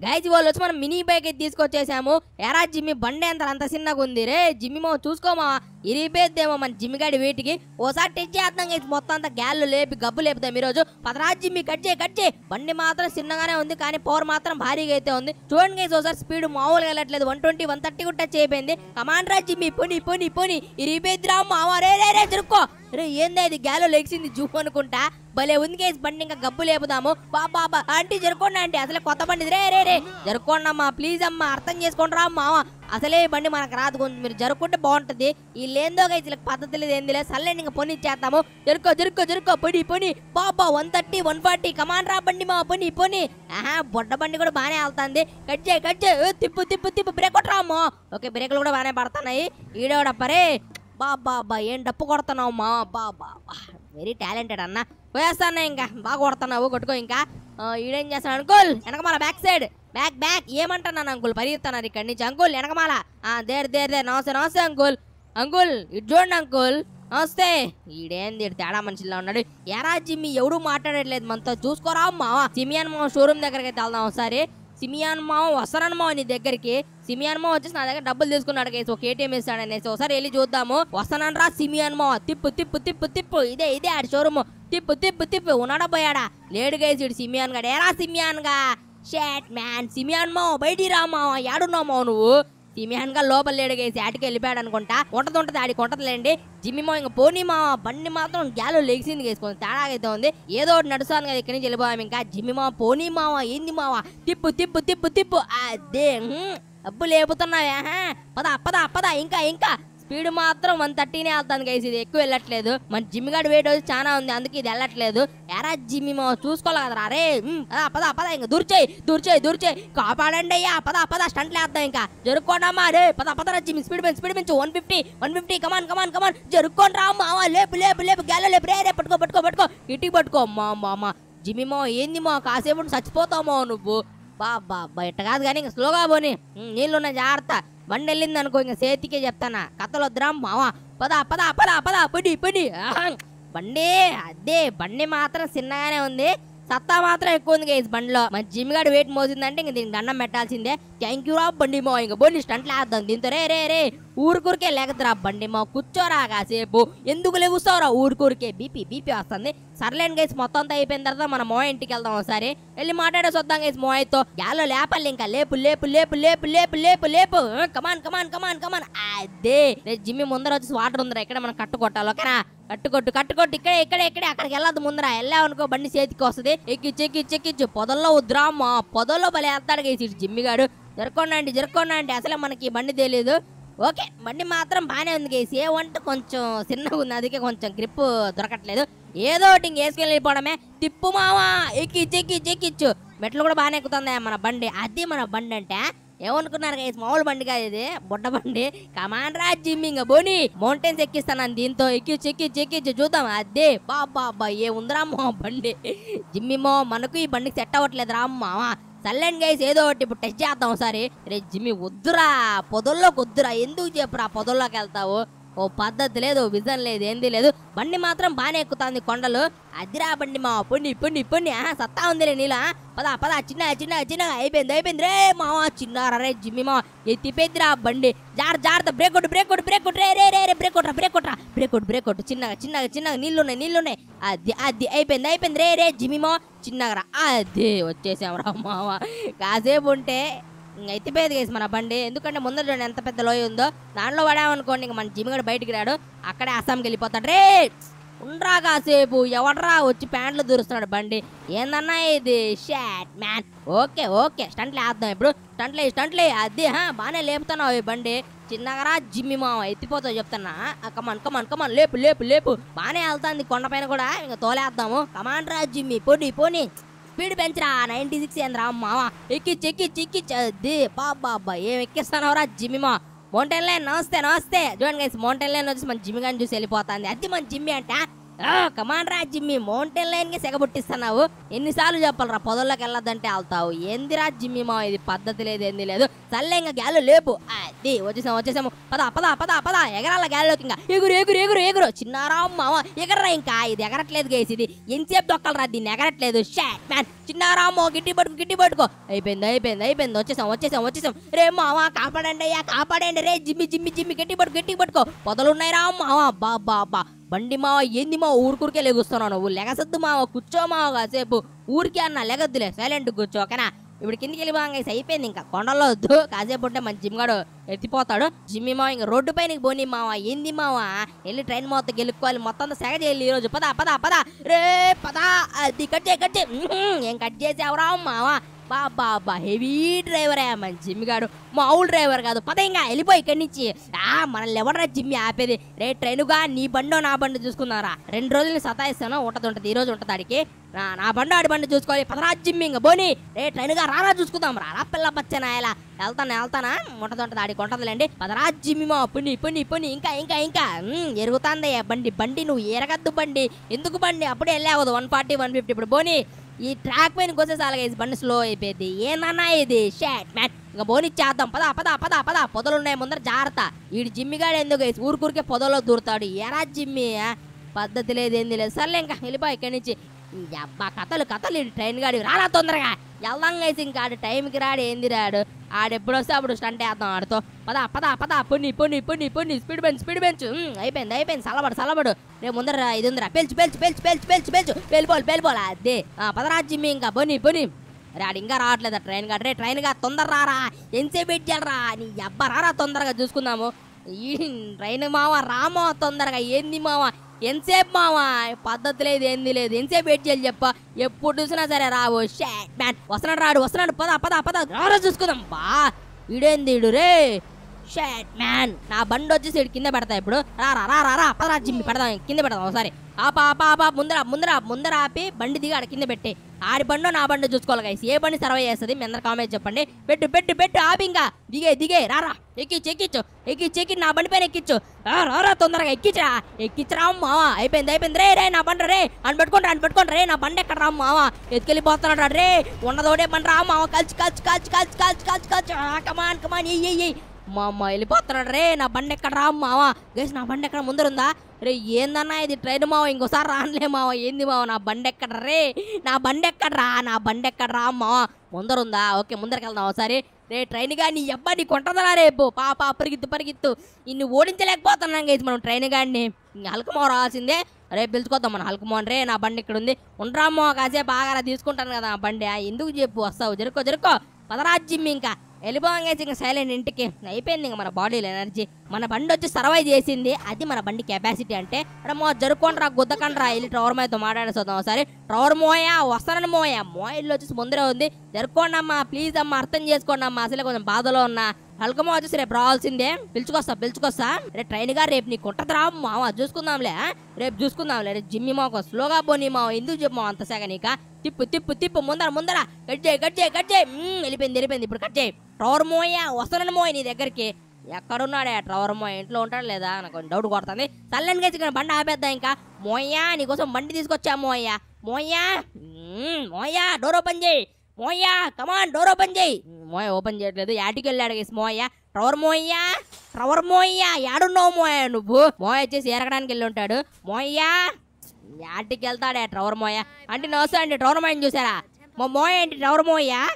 Guys వాళ్ళు వచ్చి మనం మినీ బైక్ అయితే తీసుకొచ్చేసాము ఎరా జిమ్మి బండి అంత అంత చిన్నగా ఉంది రే జిమ్మి మావ చూసుకోమా ఇరిపేద్దేమో మన జిమ్మి గాడి వీటికి ఓసారి టెస్ట్ చేద్దాం గైజ్ మొత్తం అంతా గ్యాలు లేపి గబ్బు లేపుతాం ఈరోజు పదరా జిమ్మి కట్ చేయి కట్ చేయి బండి మాత్రం చిన్నగానే ఉంది కానీ పవర్ మాత్రం భారీగా అయితే ఉంది చూడండి గైజ్ ఒకసారి స్పీడ్ మామూలుగా వెళ్ళట్లేదు వన్ ట్వంటీ వన్ థర్టీ కూడా టచ్ అయిపోయింది కమాండ్ రా జిమ్మి పోని పోని పోని ఇరిపేద్దిరా మావా రే రే రే తిరుక్కో రే ఏందా ఇది గ్యాలో లెగిసింది జూ అనుకుంటా భలే ఉంది కేసు బండి ఇంకా గబ్బు లేపుదాము బాబా బాబా ఆంటీ జరుకోండి ఆంటీ అసలే కొత్త బండి ఇది. రే రే రే జరుకోండి అమ్మా ప్లీజ్ అమ్మా అర్థం చేసుకోండి రా మావ అసలే ఈ బండి మనకు రాదు కొంచెం మీరు జరుపుకుంటే బాగుంటది ఈ లేందో గైజ్ పద్ధతి లేదు ఏంది లేదు సర్లే ఇంకా పొని చేస్తాము జరుకో జరుకో జరుకో పొని పొని బాబా one thirty one forty come on రా బండి మా పొని పొని ఆహా బొడ్డ బండి కూడా బాగానే వెళ్తుంది కట్ చేయి కట్ చేయి ఏ, తిప్పు తిప్పు తిప్పు బ్రేక్ కొట్టరా అమ్మో ఓకే బ్రేకులు కూడా బాగానే పడుతున్నాయి ఈడోడప్పరే బాబా బా ఏం డప్పు కొడుతున్నావు మా బాబా వెరీ టాలెంటెడ్ అన్న పోయేస్తాను ఇంకా బాగా కొడుతున్నావు కొట్టుకో ఇంకా ఆ, ఈడేం చేస్తాను అంకుల్ వెనకమాల బ్యాక్ సైడ్ బ్యాక్ బ్యాక్ ఏమంటున్నాను అంకుల్ పరిగెత్తున్నారు ఇక్కడి నుంచి అంకుల్ వెనకమాల ఆ, దేర్ దేర్ దేర్ నమస్తే నమస్తే అంకుల్ అంకుల్ ఇటు చూడండి అంకుల్ నమస్తే ఈడేంది ఈడు తేడా మనిషిలా ఉన్నాడు ఎరా జిమ్మి ఎవడు మాట్లాడట్లేదు మనతో చూసుకోరా మావా సిమియాన్ మావ షోరూమ్ దగ్గరికి అయితే వెళ్దాం ఒకసారి సిమియాన్ మావ వస్తారని మావ నీ దగ్గరికి సిమియాన్ మావ వచ్చేసి నా దగ్గర డబ్బులు తీసుకున్నాడు కేసు ఒక ఏటీఎం ఇస్తాడు అనేసి ఒకసారి వెళ్ళి చూద్దాము వస్తానని రా సిమియాన్ మావ తిప్పు తిప్పు తిప్పు తిప్పు ఇదే ఇదే ఆడి షోరూమ్ తిప్పు తిప్పు తిప్పు ఉన్నాడా పోయాడా లేడు కేసు ఇడు సిమియాన్ గడు ఏరా సిమియాన్ గా షాట్ మ్యాన్ సిమియాన్ మావ బయటికి రా మావ యాడున్నావు మావ నువ్వు సిమియాన్ గా లోపల లేడగేసి ఆటికి వెళ్ళిపోయాడు అనుకుంటా ఉంటది ఉంటది ఆడికి ఉంటదిలేండి జిమ్మి మా ఇంకా పోనీ మా బండి మాత్రం గ్యాలో లెగిసింది వేసుకుంది తేడా అయితే ఉంది ఏదో ఒకటి నడుస్తాను కదా ఇక్కడి నుంచి వెళ్ళిపోయాం ఇంకా జిమ్మి మా పోనీ మావా ఏంది మావా తిప్పు తిప్పు తిప్పు తిప్పు అదే హ్మ్. అబ్బు లేపుతున్నావా హా? పద పద పద ఇంకా ఇంకా స్పీడ్ మాత్రం వన్ థర్టీనే వెళ్తాను గైస్ ఇది ఎక్కువ వెళ్ళట్లేదు మన జిమ్ గాడి వెయిట్ వచ్చి చాలా ఉంది అందుకే ఇది వెళ్ళట్లేదు ఎరా జిమ్మి మా చూసుకోవాలి కదరా రే హ్మ్, పద పద పద ఇంకా దూర్చేయి దూర్చేయి దూర్చేయి కాపాడండి అయ్యా పద పద స్టంట్ లేద్దాం ఇంకా జరుక్కోండమ్మా రే పద పద రా జిమ్మి స్పీడ్ పెంచు స్పీడ్ పెంచు one fifty one fifty come on come on come on జరుక్కోండి రా మావా లేపు లేపు లేపు గెల లేపు రే రే పట్టుకో పట్టుకో పట్టుకో ఇటుకి పట్టుకో మా మా జిమ్మి మా ఏంది మా కాసేపు ఉండి చచ్చిపోతామో నువ్వు బా బా బా ఇట్ట కాదు కానీ ఇంకా స్లోగా పోని ఉమ్, నీళ్ళున్న జాగ్రత్త బండి వెళ్ళింది అనుకో ఇంకా చేతికే చెప్తానా కథలు వద్దురా మావా పద పద పద పద పడి పడి ఆహా. బండి అదే బండి మాత్రం చిన్నగానే ఉంది సత్తా మాత్రం ఎక్కువ ఉంది గైస్ బండిలో మన జిమ్ గాడు వెయిట్ మోసిందంటే ఇంక దీనికి దండం పెట్టాల్సిందే థ్యాంక్ యూ రా బండి మా ఇంక బోని స్టంట్ లేద్దాం దీంతో రే రే రే ఊరుకూరికే లేకదురా బండి మా కూర్చోరా కాసేపు ఎందుకు లెగుస్తావురా ఊరుకూరికే బీపీ బీపీ వస్తుంది సర్లేండి గైస్ మొత్తం అంతా అయిపోయిన తర్వాత మన మోయ ఇంటికి వెళ్దాం ఒకసారి వెళ్ళి మాట్లాడేసి వద్దాం గైస్ మోయతో గ్యాలో లేపాలి ఇంకా లేపు లేపు లేపు లేపు లేపు లేపు లేపు కమాన్ కమాన్ కమాన్ కమాన్ అదే రే జిమ్మి ముందర వచ్చేసి వాటర్ ఉందిరా ఇక్కడ మనం కట్టు కొట్టాలి ఓకేనా కట్టుకొట్టు కట్టుకొట్టు ఇక్కడే ఇక్కడే ఇక్కడే అక్కడికి వెళ్ళదు ముందర వెళ్ళావనుకో బండి చేతికి వస్తుంది ఎక్కిచ్చు ఎక్కిచ్చు ఎక్కిచ్చు పొదల్లో వద్దురా మా పొదల్లో భలే వేస్తాడు గేసి జిమ్మిగాడు జరుక్కోండి జరుక్కోండి అసలే మనకి ఈ బండి తెలియదు ఓకే బండి మాత్రం బాగానే ఉంది గేసి ఏ వంట కొంచెం చిన్నగా ఉంది అందుకే కొంచెం గ్రిప్ దొరకట్లేదు ఏదో ఒకటి ఇంక వేసుకెళ్ళి వెళ్ళిపోవడమే తిప్పు మావా ఎక్కిచ్చు ఎక్కిచ్చు ఎక్కిచ్చు మెట్లు కూడా బాగానే ఎక్కుతుంది మన బండి అది మన బండి అంటే ఏమనుకున్నారు గైస్ మామూలు బండి కాదు ఇది బుడ్డ బండి కమాన్ రా జిమ్మి ఇంకా బోని మౌంటైన్స్ ఎక్కిస్తాను దీంతో ఎక్కిచ్చు ఎక్కిచ్చు ఎక్కిచ్చు చూద్దాం అదే బాబా అబ్బా ఏ ఉందిరా మా బండి జిమ్మి మో మనకు ఈ బండికి సెట్ అవ్వట్లేదు రా మావా సర్లేండి గైస్ ఏదో ఒకటి ఇప్పుడు టెస్ట్ చేద్దాం ఒకసారి రే జిమ్మి వద్దురా పొదల్లోకి వద్దురా ఎందుకు చెప్పురా పొదల్లోకి వెళ్తావు ఓ పద్ధతి లేదు విజన్ లేదు ఏంది లేదు బండి మాత్రం బాగానే ఎక్కుతుంది కొండలు అదిరా బండి మా పొన్ని పొన్ని పొన్ని ఆ, సత్తా ఉందిలే నీలా పద పద చిన్న చిన్న చిన్నగా అయిపోయింది అయిపోయింది రే మావా చిన్నారా రే జిమ్మి మా ఎత్తిపోయిందిరా బండి జార్ జాగ్రత్త బ్రేక్ కొట్టు బ్రేక్ కొట్టు బ్రేక్ కొట్టు రే రే రే రే బ్రేక్ కొట్టరా బ్రేక్ కొట్టరా బ్రేక్ కొట్టు బ్రేక్ కొట్టు చిన్నగా చిన్నగా చిన్నగా నీళ్ళున్నాయి నీళ్ళున్నాయి అది అది అయిపోయింది అయిపోయింది రే రే జిమ్మి మా చిన్నగా రా అది వచ్చేసాం రా మావా కాసేపు ఉంటే ఇంక ఎత్తిపోయేది కేసు మన బండి ఎందుకంటే ముందర చూడండి ఎంత పెద్ద లోయ ఉందో దాంట్లో పడామనుకోండి ఇంక మన జిమ్మిగడు బయటికి రాడు అక్కడే అస్సాంకి వెళ్ళిపోతాడు రే ఉండ్రా కాసేపు ఎవడ్రా వచ్చి ప్యాంట్లు దూరుస్తున్నాడు బండి ఏందన్నా ఇది షాట్ మ్యాన్ ఓకే ఓకే స్టంట్లు వేద్దాం ఇప్పుడు స్టంట్లే స్టంట్లే అది హా బాగానే లేపుతున్నావు ఈ బండి చిన్నగా జిమ్మి మామ ఎత్తిపోతావు చెప్తున్నా ఆ, కమాన్ కమాన్ కమాన్ లేపు లేపు లేపు బాగానే వెళ్తాంది కొండపైన కూడా ఇంకా తోలేద్దాము కమాన్ రా జిమ్మి పోనీ పోనీ స్పీడ్ పెంచరా నైన్టీ సిక్స్ ఏంద్రా మామ ఎక్కిచ్చి ఎక్కిచ్చి ఎక్కిచ్చి అది బాబా అబ్బా ఏం ఎక్కిస్తానవరా జిమ్మి మా మౌంటైన్ లైన్ నమస్తే నమస్తే చూడండి గైస్ మౌంటైన్ లైన్ వచ్చి మన జిమ్మి గాని చూసి వెళ్ళిపోతుంది అది మన జిమ్మి అంట కమాన్ రా జిమ్మి మౌంటైన్ లైన్ కి సెగబుట్టిస్తున్నావు ఎన్నిసార్లు చెప్పాలరా పొదల్లోకి వెళ్ళొద్దంటే వెళ్తావు ఏందిరా జిమ్మి మా ఇది పద్ధతి లేదు ఏంది లేదు సర్లే ఇంకా గ్యాలు లేపు అది వచ్చేసాం వచ్చేసాము పద పద పద పద ఎగరాల గాలిలోకి ఇంకా ఎగురు ఎగురు ఎగురు ఎగురు చిన్నారా మామ ఎగరరా ఇంకా ఇది ఎగరట్లేదు గేసి ఇది ఎంతసేపు దొక్కలరా దీన్ని ఎగరట్లేదు షాట్ మ్యాన్ చిన్నారామో గిట్టి పట్టుకు గిట్టి పట్టుకో అయిపోయింది అయిపోయింది అయిపోయింది వచ్చేసాం వచ్చేసాం వచ్చేసాం రే మామ కాపాడండి అయ్యా కాపాడండి రే జిమ్మి జిమ్మి జిమ్మి గట్టి పట్టుకు గట్టి పట్టుకో పొదలున్నాయి రా మామ బా బా బా బండి మావ ఏంది మావ ఊరుకూరికే లెగుస్తున్నావు నువ్వు లెగసద్దు మావ కూర్చో మావ కాసేపు ఊరికే అన్న లెగద్దులే సైలెంట్ కూర్చో ఓకేనా ఇప్పుడు కిందికి వెళ్ళిపోగా అయిపోయింది ఇంకా కొండలో వద్దు కాసేపు ఉంటే మన జిమ్ గాడు ఎత్తిపోతాడు జిమ్మి మావ ఇంకా రోడ్డు పైనకి పోనీ మావ ఏంది మావ వెళ్ళి ట్రైన్ మొత్తం గెలుక్కోవాలి మొత్తం అంతా సెగ చేయాలి ఈరోజు పద పద పద రే పద అది కట్ చేయి కట్ చేయి ఉహుం, ఏం కట్ చేసావురా మావ బా బా బా హెవీ డ్రైవరే మన జిమ్మి గాడు మామూలు డ్రైవర్ కాదు పద ఇంకా వెళ్ళిపోయి ఇక్కడి నుంచి ఆ మనల్ని ఎవడరా జిమ్మి ఆపేది రే ట్రైనుగా నీ బండో నా బండి చూసుకున్నారా రెండు రోజులు సతాయిస్తాను ఉంటది ఉంటది ఈ రోజు ఉంటది ఆడికి నా నా బండి ఆడి బండి చూసుకోవాలి పదరా జిమ్మి ఇంకా బోని రే ట్రైనుగా రారా చూసుకుందాం రారా పిల్ల బచ్చనా ఇలా వెళ్తాను వెళ్తానా ఉంటది ఉంటది ఆడికి ఉంటదిలేండి పదరా జిమ్మి మా పుని పుని పుని ఇంకా ఇంకా ఇంకా ఉమ్, ఎరుగుతాందయ్యా బండి బండి నువ్వు ఎరగద్దు బండి ఎందుకు బండి అప్పుడే వెళ్ళావదు వన్ ఫార్టీ వన్ ఫిఫ్టీ ఇప్పుడు బోని ఈ ట్రాక్ పైన కోసేసాలి గైస్ బండి స్లో అయిపోయింది ఏందన్నా ఇది షాట్ మ్యాట్ ఇంకా బోనిచ్చేద్దాం పద పద పద పద పొదలు ఉన్నాయి ముందర జాగ్రత్త వీడి జిమ్మిగాడు ఎందుకు గైస్ ఊరికూరికే పొదలో దూరుతాడు ఎరా జిమ్మి ఆ? పద్ధతి లేదు ఏంది లేదు సర్లే ఇంకా వెళ్ళిపోయి ఇక్కడి నుంచి అబ్బా కథలు కథలు ఈ ట్రైన్ గాడి రారా తొందరగా వెళ్దాం గైస్ ఇంకా ఆడు టైంకి రాడు ఏంది రాడు ఆడెప్పుడు వస్తే అప్పుడు స్టంట్ వేద్దాం ఆడుతో పద పద పద పొన్ని పొన్ని పొన్ని పొన్ని స్పీడ్ బెంచ్ స్పీడ్ బెంచ్ ఉమ్, అయిపోయింది అయిపోయింది సలబడు సలబడు రేపు ముందర ఇది ఉందిరా పెల్చు పెల్చు పెల్చు పెల్చు పెల్చు పెల్చు వెళ్ళిపోవాలి వెళ్ళిపోవాలి అదే ఆ, పదరా జిమ్మి ఇంకా పొని పొని రాడు ఇంకా రావట్లేదు ట్రైన్ గా రే ట్రైన్ గా తొందర రారా ఎంతసేపు వెయిట్ చేయాలరా నీ అబ్బా రారా తొందరగా చూసుకుందాము ఈ ట్రైన్ మావా రామా తొందరగా ఏంది మావా ఎంతసేపు మావా పద్ధతి లేదు ఏంది లేదు ఎంతసేపు వెయిట్ చేయాలి చెప్ప ఎప్పుడు చూసినా సరే రావు షాట్ మ్యాన్ వస్తున్నాడు రాడు వస్తున్నాడు పద పద పద రారా చూసుకుందాం బా ఈడేంది ఈడు రే షాట్ మ్యాన్ నా బండి వచ్చేసి ఈడు కింద పెడతా ఇప్పుడు రా రా రా రా రా పదరా జిమ్మి పెడదాం కింద పెడదాం ఒకసారి ఆపా ఆపా ఆపా ముందర ముందర ముందర ఆపి బండి దిగి ఆడ కింద పెట్టి ఆడి బండో నా బండి చూసుకోవాలి గైస్ ఏ బండి సర్వే చేస్తుంది మీ అందరు కామెంట్ చెప్పండి పెట్టు పెట్టు పెట్టు ఆపి ఇంకా దిగే దిగే రారా ఎక్కిచ్చు ఎక్కిచ్చు ఎక్కిచ్చు ఎక్కి నా బండి పైన ఎక్కిచ్చు రా రారా తొందరగా ఎక్కించరా ఎక్కించరా మావా అయిపోయింది అయిపోయింది రే రే నా బండి రే అని పెట్టుకోండి అని పెట్టుకోండి రే నా బండి ఎక్కడ రా మావా ఎత్తుకెళ్ళిపోతున్నాడు రే ఉన్నదోడే బండి రా మావా కలిసి కలిసి కలిసి కలిసి కలిసి కలిసి కలిసి కమాన్ కమాన్ ఎయ్యి ఎయ్యి మా అమ్మ వెళ్ళిపోతున్నాడు రే నా బండి ఎక్కడ రా మావా గేస్ నా బండి ఎక్కడ ముందరుందా రే ఏందన్నా ఇది ట్రైన్ మావ ఇంకోసారి రానులే మావ ఏంది మావ నా బండి ఎక్కడ రే నా బండి ఎక్కడ రా నా బండి ఎక్కడ రా మావ ముందరుందా ఓకే ముందరికి వెళ్దాం ఒకసారి రే ట్రైన్ గా నీ అబ్బా నీ కొంటదరా రేపు పాప పరిగెత్తు పరిగెత్తు ఇన్ని ఓడించలేకపోతున్నాం గైస్ మనం ట్రైన్ గాడిని హల్కమో రావాల్సిందే రేపు పిలుచుకోద్దాం మన హల్కమోహన్ రే నా బండి ఇక్కడ ఉంది ఉండరామో కాసేపు ఆగారా తీసుకుంటాను కదా ఆ బండి ఆ, ఎందుకు చెప్పు వస్తావు జరుకో జరుకో పదరాజ్యం ఇంకా వెళ్ళిపోగానే ఇంకా సైలెంట్ ఇంటికి అయిపోయింది ఇంకా మన బాడీలో ఎనర్జీ మన బండి వచ్చి సర్వైవ్ చేసింది అది మన బండి కెపాసిటీ అంటే రమ్మో జరుక్కోండి రా గుద్దకండి రా వెళ్ళి ట్రవర్ మోయతో మాట్లాడేస్తాం ఒకసారి ట్రవర్ మోయ వస్తానని మోయ మోయిల్లో వచ్చేసి ముందరే ఉంది జరుక్కోండి అమ్మా ప్లీజ్ అమ్మా అర్థం చేసుకోండి అమ్మా అసలే కొంచెం బాధలో ఉన్నా హల్కమో వచ్చేసి రేపు రావాల్సిందే పిలుచుకొస్తా పిలుచుకొస్తా రేపు ట్రైన్ గా రేపు నీకు ఉంటదిరా మావ చూసుకుందాంలే ఆ? రేపు చూసుకుందాంలే రేపు జిమ్మి మాకు స్లోగా పోనీ మావ ఎందుకు చెప్పు మావ అంత సేగ నీక తిప్పు తిప్పు తిప్పు ముందర ముందర కట్ చేయి కట్ చేయి కట్ చేయి మ్మ్, వెళ్ళిపోయింది వెళ్ళిపోయింది ఇప్పుడు కట్ చేయి ట్రవర్ మోయ వస్తానని మోయ నీ దగ్గరికి ఎక్కడున్నాడే ట్రవర్ మోయ ఇంట్లో ఉంటాడు లేదా నాకు కొంచెం డౌట్ కొడుతుంది సల్లన్ గేసి ఇక్కడ బండి ఆపేద్దాం ఇంకా మోయా నీకోసం బండి తీసుకొచ్చా మోయా మోయా మ్మ్, మోయా డోర్ ఓపెన్ చేయి మోయా కమాన్ డోర్ ఓపెన్ చేయి మోయ ఓపెన్ చేయట్లేదు యాటికి వెళ్ళాడు గేసి మోయ ట్రవర్ మోయ్యా ట్రవర్ మోయ్యా యాడున్నావు మోయ నువ్వు మోయ వచ్చేసి ఎరగడానికి వెళ్ళి ఉంటాడు మోయ్యా యాటికి వెళ్తాడే ట్రవర్ మోయ అంటే నమస్తే అండి ట్రవర్ మోయని చూసారా మా మోయ ఏంటి ట్రవర్ మోయ్యా